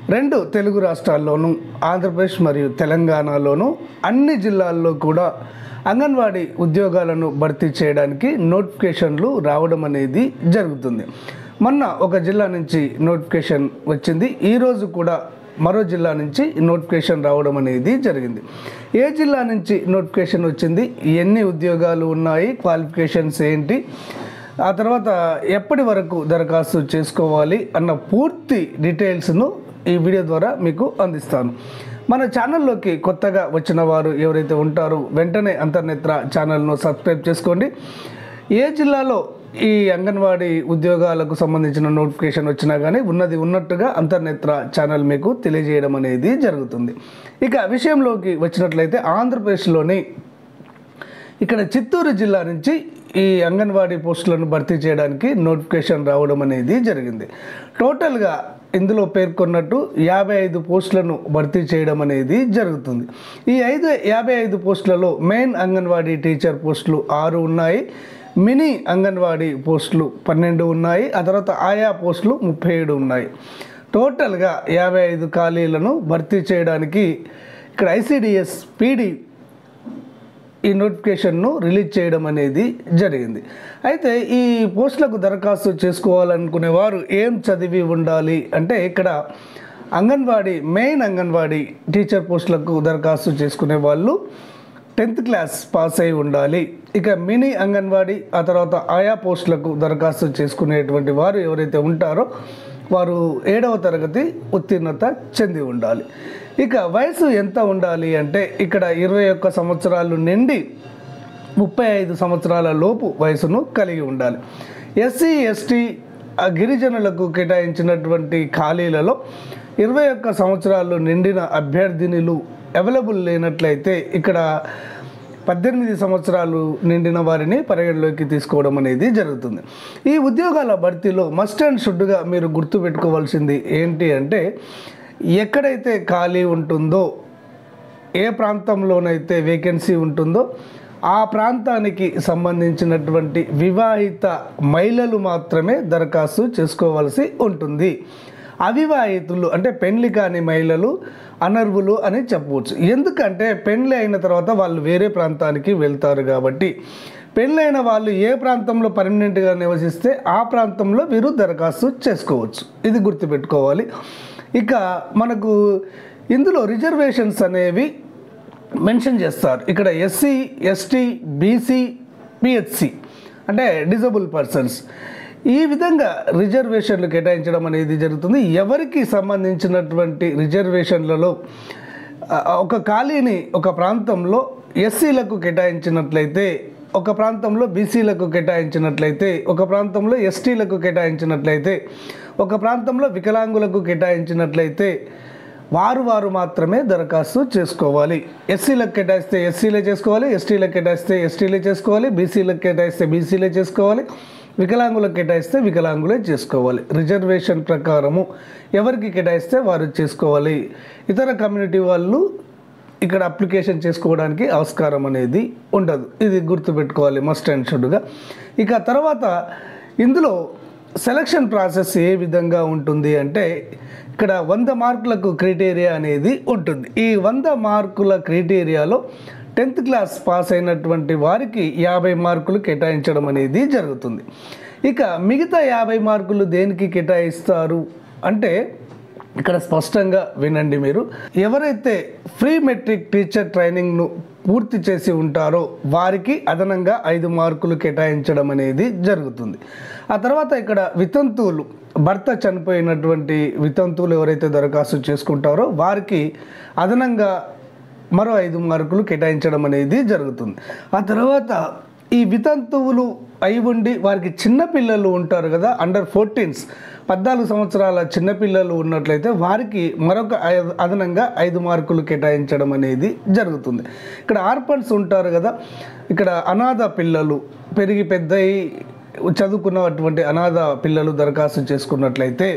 రెండు తెలుగు రాష్ట్రాల్లోనూ ఆంధ్రప్రదేశ్ మరియు తెలంగాణలోనూ అన్ని జిల్లాల్లో కూడా అంగన్వాడీ ఉద్యోగాలను భర్తీ చేయడానికి నోటిఫికేషన్లు రావడం అనేది జరుగుతుంది మొన్న ఒక జిల్లా నుంచి నోటిఫికేషన్ వచ్చింది ఈరోజు కూడా మరో జిల్లా నుంచి నోటిఫికేషన్ రావడం అనేది జరిగింది ఏ జిల్లా నుంచి నోటిఫికేషన్ వచ్చింది ఎన్ని ఉద్యోగాలు ఉన్నాయి క్వాలిఫికేషన్స్ ఏంటి ఆ తర్వాత ఎప్పటి వరకు దరఖాస్తు చేసుకోవాలి అన్న పూర్తి డీటెయిల్స్ను ఈ వీడియో ద్వారా మీకు అందిస్తాను మన ఛానల్లోకి కొత్తగా వచ్చిన వారు ఎవరైతే ఉంటారో వెంటనే అంతర్నేత్ర ఛానల్ను సబ్స్క్రైబ్ చేసుకోండి ఏ జిల్లాలో ఈ అంగన్వాడీ ఉద్యోగాలకు సంబంధించిన నోటిఫికేషన్ వచ్చినా కానీ ఉన్నది ఉన్నట్టుగా అంతర్నేత్ర ఛానల్ మీకు తెలియజేయడం అనేది జరుగుతుంది ఇక విషయంలోకి వచ్చినట్లయితే ఆంధ్రప్రదేశ్లోని ఇక్కడ చిత్తూరు జిల్లా నుంచి ఈ అంగన్వాడీ పోస్టులను భర్తీ చేయడానికి నోటిఫికేషన్ రావడం అనేది జరిగింది టోటల్గా ఇందులో పేర్కొన్నట్టు యాభై ఐదు పోస్టులను భర్తీ చేయడం అనేది జరుగుతుంది ఈ ఐదు యాభై ఐదు పోస్టులలో మెయిన్ అంగన్వాడీ టీచర్ పోస్టులు ఆరు ఉన్నాయి మినీ అంగన్వాడీ పోస్టులు పన్నెండు ఉన్నాయి ఆ తర్వాత ఆయా పోస్టులు ముప్పై ఏడు ఉన్నాయి టోటల్గా యాభై ఐదు ఖాళీలను భర్తీ చేయడానికి ఇక్కడ ఐసిడిఎస్ పీడీ ఈ నోటిఫికేషన్ను రిలీజ్ చేయడం అనేది జరిగింది అయితే ఈ పోస్టులకు దరఖాస్తు చేసుకోవాలనుకునే వారు ఏం చదివి ఉండాలి అంటే ఇక్కడ అంగన్వాడీ మెయిన్ అంగన్వాడీ టీచర్ పోస్టులకు దరఖాస్తు చేసుకునే వాళ్ళు టెన్త్ క్లాస్ పాస్ అయి ఉండాలి ఇక మినీ అంగన్వాడీ ఆ తర్వాత ఆయా పోస్టులకు దరఖాస్తు చేసుకునేటువంటి వారు ఎవరైతే ఉంటారో వారు ఏడవ తరగతి ఉత్తీర్ణత చెంది ఉండాలి ఇక వయసు ఎంత ఉండాలి అంటే ఇక్కడ ఇరవై ఒక్క సంవత్సరాలు నిండి ముప్పై ఐదు సంవత్సరాల లోపు వయసును కలిగి ఉండాలి ఎస్సీ ఎస్టీ ఆ గిరిజనులకు కేటాయించినటువంటి ఖాళీలలో ఇరవై ఒక్క సంవత్సరాలు నిండిన అభ్యర్థినులు అవైలబుల్ లేనట్లయితే ఇక్కడ పద్దెనిమిది సంవత్సరాలు నిండిన వారిని పరిగణలోకి తీసుకోవడం అనేది జరుగుతుంది ఈ ఉద్యోగాల భర్తీలో మస్ట్ అండ్ షుడ్గా మీరు గుర్తుపెట్టుకోవాల్సింది ఏంటి అంటే ఎక్కడైతే ఖాళీ ఉంటుందో ఏ ప్రాంతంలోనైతే వేకెన్సీ ఉంటుందో ఆ ప్రాంతానికి సంబంధించినటువంటి వివాహిత మహిళలు మాత్రమే దరఖాస్తు చేసుకోవాల్సి ఉంటుంది అవివాహితులు అంటే పెళ్లి కాని మహిళలు అనర్వులు అని చెప్పవచ్చు ఎందుకంటే పెళ్లి అయిన తర్వాత వాళ్ళు వేరే ప్రాంతానికి వెళ్తారు కాబట్టి పెళ్ళైన వాళ్ళు ఏ ప్రాంతంలో పర్మనెంట్గా నివసిస్తే ఆ ప్రాంతంలో వీరు దరఖాస్తు చేసుకోవచ్చు ఇది గుర్తుపెట్టుకోవాలి ఇక మనకు ఇందులో రిజర్వేషన్స్ అనేవి మెన్షన్ చేస్తారు ఇక్కడ ఎస్సీ ఎస్టీ బీసీ పిహెచ్సి అంటే డిజబుల్ పర్సన్స్ ఈ విధంగా రిజర్వేషన్లు కేటాయించడం అనేది జరుగుతుంది ఎవరికి సంబంధించినటువంటి రిజర్వేషన్లలో ఆ, ఒక ఖాళీని ఒక ప్రాంతంలో ఎస్సీలకు కేటాయించినట్లయితే ఒక ప్రాంతంలో బీసీలకు కేటాయించినట్లయితే ఒక ప్రాంతంలో ఎస్టీలకు కేటాయించినట్లయితే ఒక ప్రాంతంలో వికలాంగులకు కేటాయించినట్లయితే వారు వారు మాత్రమే దరఖాస్తు చేసుకోవాలి ఎస్సీలకు కేటాయిస్తే ఎస్సీలే చేసుకోవాలి ఎస్టీలకు కేటాయిస్తే ఎస్టీలే చేసుకోవాలి బీసీలకు కేటాయిస్తే బీసీలే చేసుకోవాలి వికలాంగులకు కేటాయిస్తే వికలాంగులే చేసుకోవాలి రిజర్వేషన్ ప్రకారము ఎవరికి కేటాయిస్తే వారు చేసుకోవాలి ఇతర కమ్యూనిటీ వాళ్ళు ఇక్కడ అప్లికేషన్ చేసుకోవడానికి ఆస్కారం అనేది ఉండదు ఇది గుర్తుపెట్టుకోవాలి మస్ట్ అండ్ షుడ్గా ఇక తర్వాత ఇందులో సెలక్షన్ ప్రాసెస్ ఏ విధంగా ఉంటుంది అంటే ఇక్కడ వంద మార్కులకు క్రైటీరియా అనేది ఉంటుంది ఈ వంద మార్కుల క్రైటీరియాలో టెన్త్ క్లాస్ పాస్ అయినటువంటి వారికి యాభై మార్కులు కేటాయించడం అనేది జరుగుతుంది ఇక మిగతా యాభై మార్కులు దేనికి కేటాయిస్తారు అంటే ఇక్కడ స్పష్టంగా వినండి మీరు ఎవరైతే ఫ్రీ మెట్రిక్ టీచర్ ట్రైనింగ్ను పూర్తి చేసి ఉంటారో వారికి అదనంగా ఐదు మార్కులు కేటాయించడం అనేది జరుగుతుంది ఆ తర్వాత ఇక్కడ వితంతువులు భర్త చనిపోయినటువంటి వితంతువులు ఎవరైతే దరఖాస్తు చేసుకుంటారో వారికి అదనంగా మరో ఐదు మార్కులు కేటాయించడం అనేది జరుగుతుంది ఆ తర్వాత ఈ వితంతువులు అయి ఉండి వారికి చిన్నపిల్లలు ఉంటారు కదా అండర్ ఫోర్టీన్స్ పద్నాలుగు సంవత్సరాల చిన్నపిల్లలు ఉన్నట్లయితే వారికి మరొక ఐ- అదనంగా ఐదు మార్కులు కేటాయించడం అనేది జరుగుతుంది ఇక్కడ ఆర్పన్స్ ఉంటారు కదా ఇక్కడ అనాథ పిల్లలు పెరిగి పెద్దయి చదువుకున్నటువంటి అనాథ పిల్లలు దరఖాస్తు చేసుకున్నట్లయితే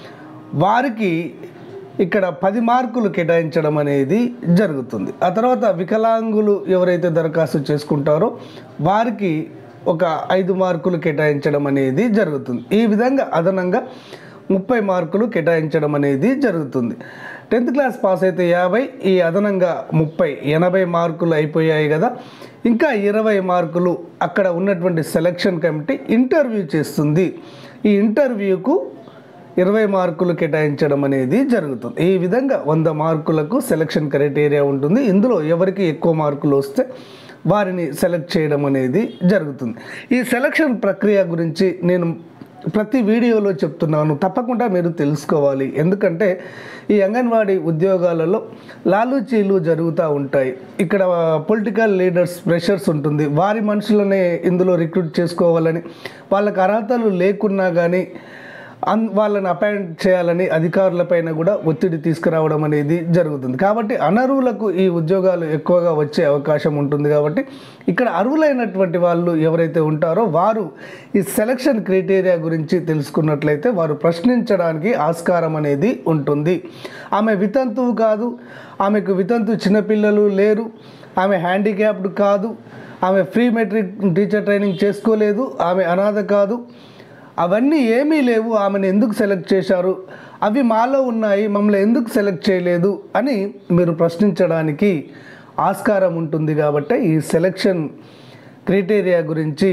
వారికి ఇక్కడ పది మార్కులు కేటాయించడం అనేది జరుగుతుంది ఆ తర్వాత వికలాంగులు ఎవరైతే దరఖాస్తు చేసుకుంటారో వారికి ఒక ఐదు మార్కులు కేటాయించడం అనేది జరుగుతుంది ఈ విధంగా అదనంగా ముప్పై మార్కులు కేటాయించడం అనేది జరుగుతుంది టెన్త్ క్లాస్ పాస్ అయితే యాభై ఈ అదనంగా ముప్పై ఎనభై మార్కులు అయిపోయాయి కదా ఇంకా ఇరవై మార్కులు అక్కడ ఉన్నటువంటి సెలక్షన్ కమిటీ ఇంటర్వ్యూ చేస్తుంది ఈ ఇంటర్వ్యూకు ఇరవై మార్కులు కేటాయించడం అనేది జరుగుతుంది ఈ విధంగా వంద మార్కులకు సెలక్షన్ క్రైటీరియా ఉంటుంది ఇందులో ఎవరికి ఎక్కువ మార్కులు వస్తే వారిని సెలెక్ట్ చేయడం అనేది జరుగుతుంది ఈ సెలక్షన్ ప్రక్రియ గురించి నేను ప్రతి వీడియోలో చెప్తున్నాను తప్పకుండా మీరు తెలుసుకోవాలి ఎందుకంటే ఈ అంగన్వాడీ ఉద్యోగాలలో లాలూచీలు జరుగుతూ ఉంటాయి ఇక్కడ పొలిటికల్ లీడర్స్ ప్రెషర్స్ ఉంటుంది వారి మనుషులనే ఇందులో రిక్రూట్ చేసుకోవాలని వాళ్ళకి అర్హతలు లేకున్నా కానీ అన్ వాళ్ళని అపాయింట్ చేయాలని అధికారులపైన కూడా ఒత్తిడి తీసుకురావడం అనేది జరుగుతుంది కాబట్టి అనర్హులకు ఈ ఉద్యోగాలు ఎక్కువగా వచ్చే అవకాశం ఉంటుంది కాబట్టి ఇక్కడ అర్హులైనటువంటి వాళ్ళు ఎవరైతే ఉంటారో వారు ఈ సెలక్షన్ క్రైటీరియా గురించి తెలుసుకున్నట్లయితే వారు ప్రశ్నించడానికి ఆస్కారం అనేది ఉంటుంది ఆమె వితంతువు కాదు ఆమెకు వితంతు చిన్నపిల్లలు లేరు ఆమె హ్యాండిక్యాప్డ్ కాదు ఆమె ఫ్రీ మెట్రిక్ టీచర్ ట్రైనింగ్ చేసుకోలేదు ఆమె అనాథ కాదు అవన్నీ ఏమీ లేవు ఆమెను ఎందుకు సెలెక్ట్ చేశారు అవి మాలో ఉన్నాయి మమ్మల్ని ఎందుకు సెలెక్ట్ చేయలేదు అని మీరు ప్రశ్నించడానికి ఆస్కారం ఉంటుంది కాబట్టి ఈ సెలక్షన్ క్రైటీరియా గురించి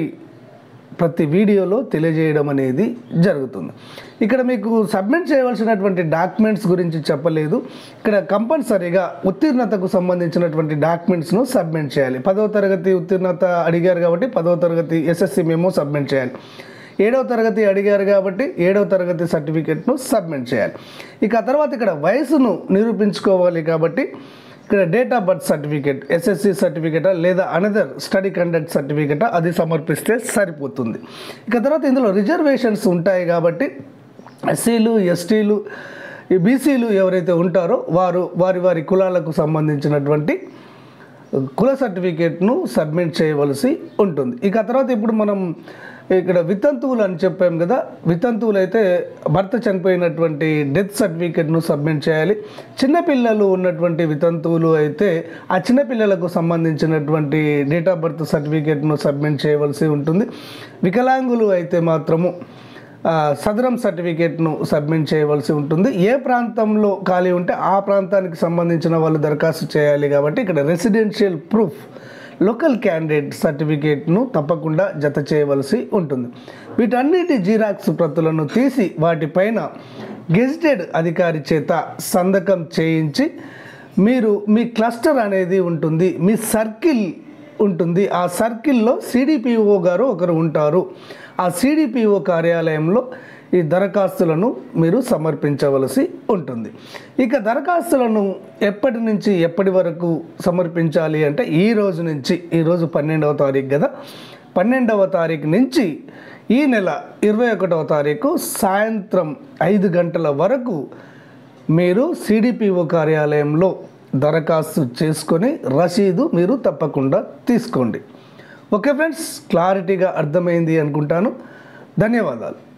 ప్రతి వీడియోలో తెలియజేయడం అనేది జరుగుతుంది ఇక్కడ మీకు సబ్మిట్ చేయవలసినటువంటి డాక్యుమెంట్స్ గురించి చెప్పలేదు ఇక్కడ కంపల్సరీగా ఉత్తీర్ణతకు సంబంధించినటువంటి డాక్యుమెంట్స్ను సబ్మిట్ చేయాలి పదవ తరగతి ఉత్తీర్ణత అడిగారు కాబట్టి పదవ తరగతి ఎస్ఎస్సి మేము సబ్మిట్ చేయాలి ఏడవ తరగతి అడిగారు కాబట్టి ఏడవ తరగతి సర్టిఫికెట్ను సబ్మిట్ చేయాలి ఇక ఆ తర్వాత ఇక్కడ వయసును నిరూపించుకోవాలి కాబట్టి ఇక్కడ date of birth certificate SSC సర్టిఫికేటా లేదా అనదర్ స్టడీ కండక్ట్ సర్టిఫికేటా అది సమర్పిస్తే సరిపోతుంది ఇక తర్వాత ఇందులో రిజర్వేషన్స్ ఉంటాయి కాబట్టి ఎస్సీలు ఎస్టీలు ఈ బీసీలు ఎవరైతే ఉంటారో వారు వారి వారి కులాలకు సంబంధించినటువంటి కుల సర్టిఫికేట్ను సబ్మిట్ చేయవలసి ఉంటుంది ఇక ఆ తర్వాత ఇప్పుడు మనం ఇక్కడ వితంతువులు అని చెప్పాం కదా వితంతువులు అయితే భర్త చనిపోయినటువంటి డెత్ సర్టిఫికేట్ను సబ్మిట్ చేయాలి చిన్నపిల్లలు ఉన్నటువంటి వితంతువులు అయితే ఆ చిన్నపిల్లలకు సంబంధించినటువంటి డేట్ ఆఫ్ బర్త్ సర్టిఫికేట్ను సబ్మిట్ చేయవలసి ఉంటుంది వికలాంగులు అయితే మాత్రము ఆ, సదరం సర్టిఫికేట్ను సబ్మిట్ చేయవలసి ఉంటుంది ఏ ప్రాంతంలో ఖాళీ ఉంటే ఆ ప్రాంతానికి సంబంధించిన వాళ్ళు దరఖాస్తు చేయాలి కాబట్టి ఇక్కడ రెసిడెన్షియల్ ప్రూఫ్ లోకల్ క్యాండిడేట్ సర్టిఫికేట్ను తప్పకుండా జత చేయవలసి ఉంటుంది వీటన్నిటి జీరాక్స్ ప్రతులను తీసి వాటిపైన గెజిటెడ్ అధికారి చేత సంతకం చేయించి మీరు మీ క్లస్టర్ అనేది ఉంటుంది మీ సర్కిల్ ఉంటుంది ఆ సర్కిల్లో సిడిపిఓ గారు ఒకరు ఉంటారు ఆ సిడిపిఓ కార్యాలయంలో ఈ దరఖాస్తులను మీరు సమర్పించవలసి ఉంటుంది ఇక దరఖాస్తులను ఎప్పటి నుంచి ఎప్పటి వరకు సమర్పించాలి అంటే ఈ రోజు నుంచి ఈరోజు పన్నెండవ తారీఖు కదా పన్నెండవ తారీఖు నుంచి ఈ నెల ఇరవై ఒకటవ తారీఖు సాయంత్రం ఐదు గంటల వరకు మీరు సిడిపిఓ కార్యాలయంలో దరఖాస్తు చేసుకొని రసీదు మీరు తప్పకుండా తీసుకోండి ఓకే ఫ్రెండ్స్ క్లారిటీగా అర్థమైంది అనుకుంటాను ధన్యవాదాలు